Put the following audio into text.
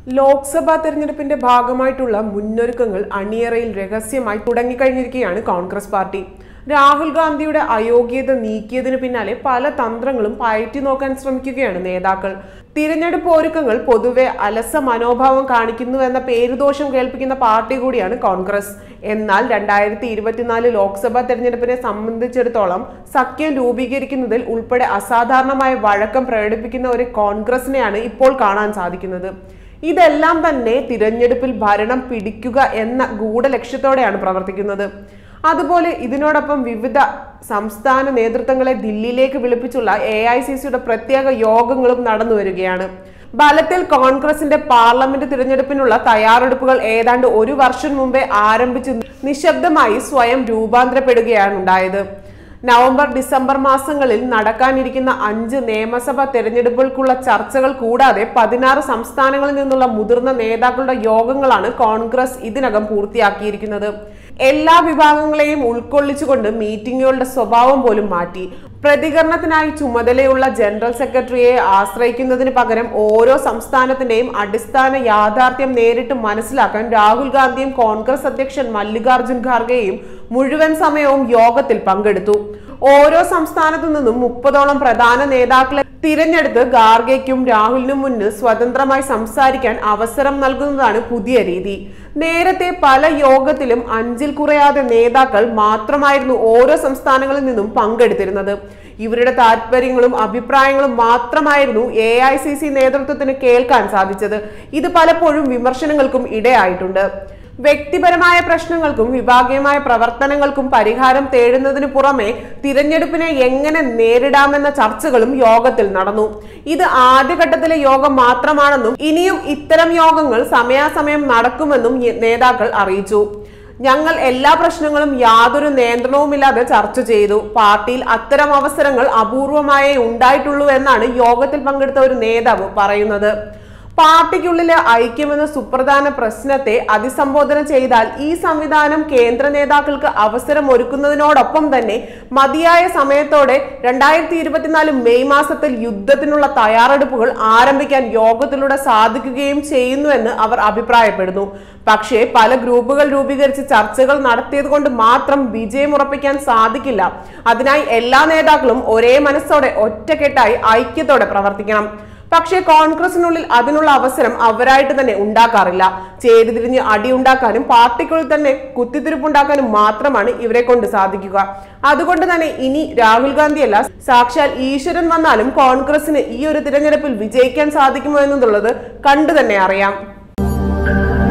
ലോക്സഭാ തെരഞ്ഞെടുപ്പിന്റെ ഭാഗമായിട്ടുള്ള മുന്നൊരുക്കങ്ങൾ അണിയറയിൽ രഹസ്യമായി തുടങ്ങിക്കഴിഞ്ഞിരിക്കുകയാണ് കോൺഗ്രസ് പാർട്ടി രാഹുൽ ഗാന്ധിയുടെ അയോഗ്യത നീക്കിയതിനു പിന്നാലെ പല തന്ത്രങ്ങളും പയറ്റി നോക്കാൻ ശ്രമിക്കുകയാണ് നേതാക്കൾ തിരഞ്ഞെടുപ്പ് ഒരുക്കങ്ങൾ പൊതുവെ അലസ മനോഭാവം കാണിക്കുന്നുവെന്ന പേരുദോഷം കേൾപ്പിക്കുന്ന പാർട്ടി കൂടിയാണ് കോൺഗ്രസ് എന്നാൽ രണ്ടായിരത്തി ഇരുപത്തിനാല് ലോക്സഭാ തെരഞ്ഞെടുപ്പിനെ സംബന്ധിച്ചിടത്തോളം സഖ്യം രൂപീകരിക്കുന്നതിൽ ഉൾപ്പെടെ അസാധാരണമായ വഴക്കം പ്രകടിപ്പിക്കുന്ന ഒരു കോൺഗ്രസിനെയാണ് ഇപ്പോൾ കാണാൻ സാധിക്കുന്നത് ഇതെല്ലാം തന്നെ തിരഞ്ഞെടുപ്പിൽ ഭരണം പിടിക്കുക എന്ന ഗൂഢലക്ഷ്യത്തോടെയാണ് പ്രവർത്തിക്കുന്നത് അതുപോലെ ഇതിനോടൊപ്പം വിവിധ സംസ്ഥാന നേതൃത്വങ്ങളെ ദില്ലിയിലേക്ക് വിളിപ്പിച്ചുള്ള എ ഐ സി സിയുടെ പ്രത്യേക യോഗങ്ങളും നടന്നു വരികയാണ് ബലത്തിൽ കോൺഗ്രസിന്റെ പാർലമെന്റ് തിരഞ്ഞെടുപ്പിനുള്ള തയ്യാറെടുപ്പുകൾ ഏതാണ്ട് ഒരു വർഷം മുമ്പേ ആരംഭിച്ച് നിശബ്ദമായി സ്വയം രൂപാന്തരപ്പെടുകയാണ് ഉണ്ടായത് നവംബർ ഡിസംബർ മാസങ്ങളിൽ നടക്കാനിരിക്കുന്ന അഞ്ച് നിയമസഭാ തെരഞ്ഞെടുപ്പുകൾക്കുള്ള ചർച്ചകൾ കൂടാതെ പതിനാറ് സംസ്ഥാനങ്ങളിൽ നിന്നുള്ള മുതിർന്ന നേതാക്കളുടെ യോഗങ്ങളാണ് കോൺഗ്രസ് ഇതിനകം പൂർത്തിയാക്കിയിരിക്കുന്നത് എല്ലാ വിഭാഗങ്ങളെയും ഉൾക്കൊള്ളിച്ചുകൊണ്ട് മീറ്റിംഗുകളുടെ സ്വഭാവം പോലും മാറ്റി പ്രതികരണത്തിനായി ചുമതലയുള്ള ജനറൽ സെക്രട്ടറിയെ ആശ്രയിക്കുന്നതിന് പകരം ഓരോ സംസ്ഥാനത്തിന്റെയും അടിസ്ഥാന യാഥാർത്ഥ്യം നേരിട്ട് മനസ്സിലാക്കാൻ രാഹുൽ ഗാന്ധിയും കോൺഗ്രസ് അധ്യക്ഷൻ മല്ലികാർജുൻ ഖാർഗെയും മുഴുവൻ സമയവും യോഗത്തിൽ പങ്കെടുത്തു ഓരോ സംസ്ഥാനത്തു നിന്നും മുപ്പതോളം പ്രധാന നേതാക്കളെ തിരഞ്ഞെടുത്ത് ഗാർഗയ്ക്കും രാഹുലിനും മുന്നിൽ സ്വതന്ത്രമായി സംസാരിക്കാൻ അവസരം നൽകുന്നതാണ് പുതിയ രീതി നേരത്തെ പല യോഗത്തിലും അഞ്ചിൽ കുറയാതെ നേതാക്കൾ മാത്രമായിരുന്നു ഓരോ സംസ്ഥാനങ്ങളിൽ നിന്നും പങ്കെടുത്തിരുന്നത് ഇവരുടെ താല്പര്യങ്ങളും അഭിപ്രായങ്ങളും മാത്രമായിരുന്നു എ ഐ സി സി നേതൃത്വത്തിന് കേൾക്കാൻ സാധിച്ചത് ഇത് പലപ്പോഴും വിമർശനങ്ങൾക്കും ഇടയായിട്ടുണ്ട് വ്യക്തിപരമായ പ്രശ്നങ്ങൾക്കും വിഭാഗീയമായ പ്രവർത്തനങ്ങൾക്കും പരിഹാരം തേടുന്നതിനു പുറമെ തിരഞ്ഞെടുപ്പിനെ എങ്ങനെ നേരിടാമെന്ന ചർച്ചകളും യോഗത്തിൽ നടന്നു ഇത് ആദ്യഘട്ടത്തിലെ യോഗം മാത്രമാണെന്നും ഇനിയും ഇത്തരം യോഗങ്ങൾ സമയാസമയം നടക്കുമെന്നും യ- നേതാക്കൾ അറിയിച്ചു ഞങ്ങൾ എല്ലാ പ്രശ്നങ്ങളും യാതൊരു നിയന്ത്രണവുമില്ലാതെ ചർച്ച ചെയ്തു പാർട്ടിയിൽ അത്തരം അവസരങ്ങൾ അപൂർവമായേ ഉണ്ടായിട്ടുള്ളൂ എന്നാണ് യോഗത്തിൽ പങ്കെടുത്ത ഒരു നേതാവ് പറയുന്നത് പാർട്ടിക്കുള്ളിലെ ഐക്യമെന്ന സുപ്രധാന പ്രശ്നത്തെ അഭിസംബോധന ചെയ്താൽ ഈ സംവിധാനം കേന്ദ്ര നേതാക്കൾക്ക് അവസരം ഒരുക്കുന്നതിനോടൊപ്പം തന്നെ മതിയായ സമയത്തോടെ രണ്ടായിരത്തി ഇരുപത്തിനാല് മെയ് മാസത്തിൽ യുദ്ധത്തിനുള്ള തയ്യാറെടുപ്പുകൾ ആരംഭിക്കാൻ യോഗത്തിലൂടെ സാധിക്കുകയും ചെയ്യുന്നുവെന്ന് അവർ അഭിപ്രായപ്പെടുന്നു പക്ഷേ പല ഗ്രൂപ്പുകൾ രൂപീകരിച്ച് ചർച്ചകൾ നടത്തിയത് കൊണ്ട് മാത്രം വിജയം ഉറപ്പിക്കാൻ സാധിക്കില്ല അതിനായി എല്ലാ നേതാക്കളും ഒരേ മനസ്സോടെ ഒറ്റക്കെട്ടായി ഐക്യത്തോടെ പ്രവർത്തിക്കണം പക്ഷേ കോൺഗ്രസിനുള്ളിൽ അതിനുള്ള അവസരം അവരായിട്ട് തന്നെ ഉണ്ടാക്കാറില്ല ചേരിതിരിഞ്ഞ് അടിയുണ്ടാക്കാനും പാർട്ടിക്കുള്ളിൽ തന്നെ കുത്തിത്തിരിപ്പുണ്ടാക്കാനും മാത്രമാണ് ഇവരെ കൊണ്ട് സാധിക്കുക അതുകൊണ്ട് തന്നെ ഇനി രാഹുൽ ഗാന്ധിയല്ല സാക്ഷാൽ ഈശ്വരൻ വന്നാലും കോൺഗ്രസിന് ഈ ഒരു തിരഞ്ഞെടുപ്പിൽ വിജയിക്കാൻ സാധിക്കുമോ എന്നുള്ളത് കണ്ടു തന്നെ അറിയാം